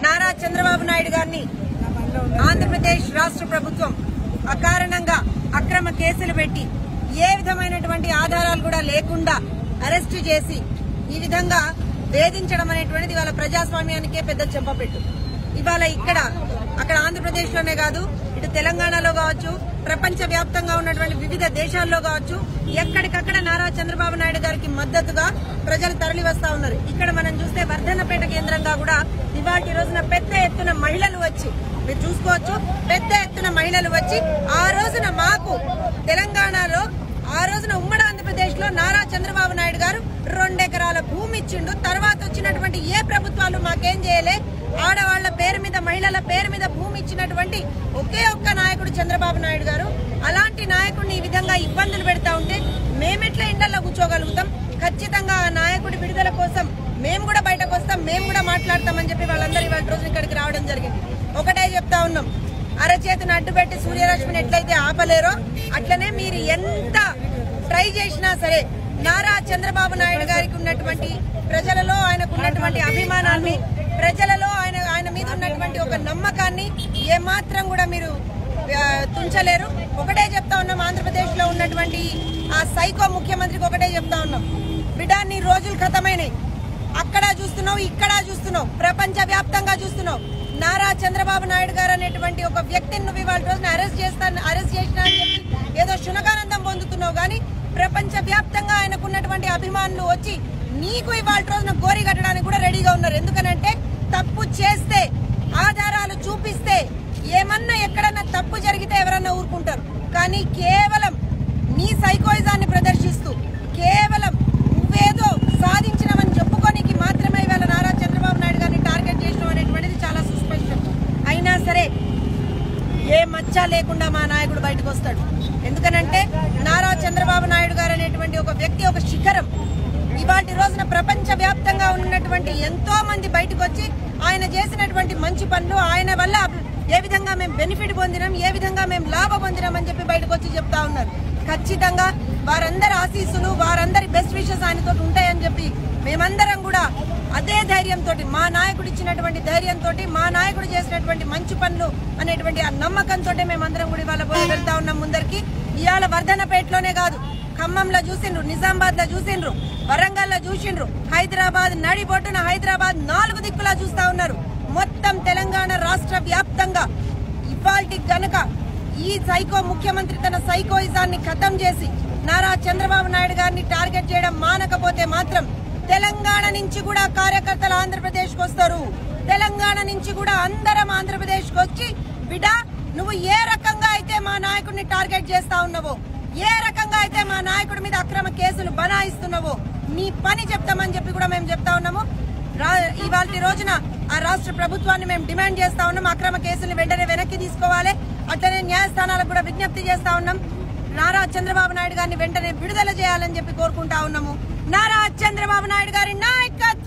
నారా చంద్రబాబు నాయుడు గారిని ఆంధ్రప్రదేశ్ రాష్ట్ర ప్రభుత్వం అకారణంగా అక్రమ కేసులు పెట్టి ఏ విధమైనటువంటి ఆధారాలు కూడా లేకుండా అరెస్టు చేసి ఈ విధంగా వేధించడం అనేటువంటిది వాళ్ళ ప్రజాస్వామ్యానికే పెద్ద చెంపపెట్టు ఇవాళ ఇక్కడ అక్కడ ఆంధ్రప్రదేశ్ లోనే కాదు ఇటు తెలంగాణలో కావచ్చు ప్రపంచ వ్యాప్తంగా ఉన్నటువంటి వివిధ దేశాల్లో కావచ్చు ఎక్కడికక్కడ నారా చంద్రబాబు నాయుడు గారికి మద్దతుగా ప్రజలు తరలి వస్తా ఉన్నారు ఇక్కడ మనం చూస్తే వర్ధన్నపేట కేంద్రంగా కూడా ఇవాటి రోజున పెద్ద ఎత్తున మహిళలు వచ్చి మీరు చూసుకోవచ్చు పెద్ద ఎత్తున మహిళలు వచ్చి ఆ రోజున మాకు తెలంగాణలో ఆ రోజున ఉమ్మడి ఆంధ్రప్రదేశ్ లో నారా చంద్రబాబు నాయుడు గారు రెండెకరాల భూమి ఇచ్చిండు తర్వాత వచ్చినటువంటి ఏ ప్రభుత్వాలు మాకేం చేయలే ఆడవాళ్ల పేరు మీద మహిళల పేరు మీద భూమి ఇచ్చినటువంటి ఒకే ఒక్క నాయకుడు చంద్రబాబు నాయుడు గారు అలాంటి నాయకుడిని ఈ విధంగా ఇబ్బందులు పెడతా ఉంటే మేమెట్లా ఇండల్లో కూర్చోగలుగుతాం ఖచ్చితంగా ఆ నాయకుడి విడుదల కోసం మేము కూడా బయటకు వస్తాం మేము కూడా మాట్లాడతామని చెప్పి వాళ్ళందరూ ఇవాళ రోజు ఇక్కడికి రావడం జరిగింది ఒకటే చెప్తా ఉన్నాం అరచేతిని అడ్డుపెట్టి సూర్యరశ్మిని ఎట్లయితే ఆపలేరో అట్లనే మీరు ఎంత ట్రై చేసినా సరే నారా చంద్రబాబు నాయుడు గారికి ఉన్నటువంటి ప్రజలలో ఆయనకు ఉన్నటువంటి అభిమానాన్ని ప్రజలలో ఆయన ఆయన మీద ఉన్నటువంటి ఒక నమ్మకాన్ని ఏమాత్రం కూడా మీరు ఆ, తుంచలేరు ఒకటే చెప్తా ఉన్నాం ఆంధ్రప్రదేశ్ లో ఉన్నటువంటి ఆ సైకో ముఖ్యమంత్రికి ఒకటే చెప్తా ఉన్నాం బిడ్డ నీ రోజులు ఖతమైనవి అక్కడ చూస్తున్నావు ఇక్కడ చూస్తున్నావు ప్రపంచ వ్యాప్తంగా చూస్తున్నావు నారా చంద్రబాబు నాయుడు గారు అనేటువంటి ఒక వ్యక్తిని నువ్వు ఇవాళ రోజున అరెస్ట్ చేస్తాను అరెస్ట్ చేసినా అని చెప్పి ఏదో శునకానందం పొందుతున్నావు కానీ ప్రపంచ వ్యాప్తంగా ఆయనకున్నటువంటి అభిమానులు వచ్చి నీకు ఇవాళ రోజున గోరి కట్టడానికి కూడా రెడీగా ఉన్నారు ఎందుకనంటే తప్పు చేస్తే ఆధారాలు చూపిస్తే ఏమన్నా ఎక్కడన్నా తప్పు జరిగితే ఎవరన్నా ఊరుకుంటారు కానీ కేవలం నీ సైకోయిజాన్ని ప్రదర్శిస్తూ కేవలం నువ్వేదో సాధించినవని చెప్పుకోనికి మాత్రమే ఇవాళ నారా చంద్రబాబు నాయుడు గారిని టార్గెట్ చేయడం అనేటువంటిది చాలా సుస్పష్టం అయినా సరే ఏ మచ్చ లేకుండా మా నాయకుడు బయటకు వస్తాడు ఎందుకనంటే నారా చంద్రబాబు నాయుడు గారు అనేటువంటి ఒక వ్యక్తి ఒక శిఖరం ఇవాటి రోజున ప్రపంచ వ్యాప్తంగా ఉన్నటువంటి ఎంతో మంది బయటకు వచ్చి ఆయన చేసినటువంటి మంచి పనులు ఆయన వల్ల ఏ విధంగా మేము బెనిఫిట్ పొందినాం ఏ విధంగా మేము లాభ పొందినాం అని చెప్పి బయటకు వచ్చి చెప్తా ఉన్నారు ఖచ్చితంగా వారందరి ఆశీస్సులు వారందరి బెస్ట్ విషెస్ ఆయనతో ఉంటాయని చెప్పి మేమందరం కూడా అదే ధైర్యంతో మా నాయకుడు ఇచ్చినటువంటి ధైర్యంతో మా నాయకుడు చేసినటువంటి మంచి పనులు అనేటువంటి ఆ నమ్మకంతో మేమందరం కూడా ఇవాళ పోయి వెళ్తా ఉన్నాం ముందరికి ఇవాళ వర్ధనపేటలోనే కాదు ఖమ్మంలో చూసిండ్రు నిజామాబాద్ లో చూసిండ్రు వరంగల్ లో చూసిండ్రు హైదరాబాద్ నడిబొట్టున హైదరాబాద్ నాలుగు దిక్కులా చూస్తా ఉన్నారు మొత్తం తెలంగాణ రాష్ట్ర వ్యాప్తంగా ఇవాల్టి గనక ఈ సైకో ముఖ్యమంత్రి తన సైకోయిజాన్ని ఖతం చేసి నారా చంద్రబాబు నాయుడు గారిని టార్గెట్ చేయడం మానకపోతే మాత్రం తెలంగాణ నుంచి కూడా కార్యకర్తలు ఆంధ్రప్రదేశ్ కు వస్తారు తెలంగాణ నుంచి కూడా అందరం ఆంధ్రప్రదేశ్ కు వచ్చి బిడా నువ్వు ఏ రకంగా అయితే మా నాయకుడిని టార్గెట్ చేస్తా ఉన్నావో ఏ రకంగా అయితే మా నాయకుడి మీద అక్రమ కేసులు బనాయిస్తున్నావో నీ పని చెప్తామని చెప్పి కూడా మేము చెప్తా ఉన్నాము ఇవాళ రోజున ఆ రాష్ట్ర ప్రభుత్వాన్ని మేము డిమాండ్ చేస్తా ఉన్నాం అక్రమ కేసులు వెంటనే వెనక్కి తీసుకోవాలి అట్లనే న్యాయస్థానాలకు కూడా విజ్ఞప్తి చేస్తా ఉన్నాం నారా చంద్రబాబు నాయుడు గారిని వెంటనే విడుదల చేయాలని చెప్పి కోరుకుంటా ఉన్నాము నారా చంద్రబాబు నాయుడు గారి నాయకత్వం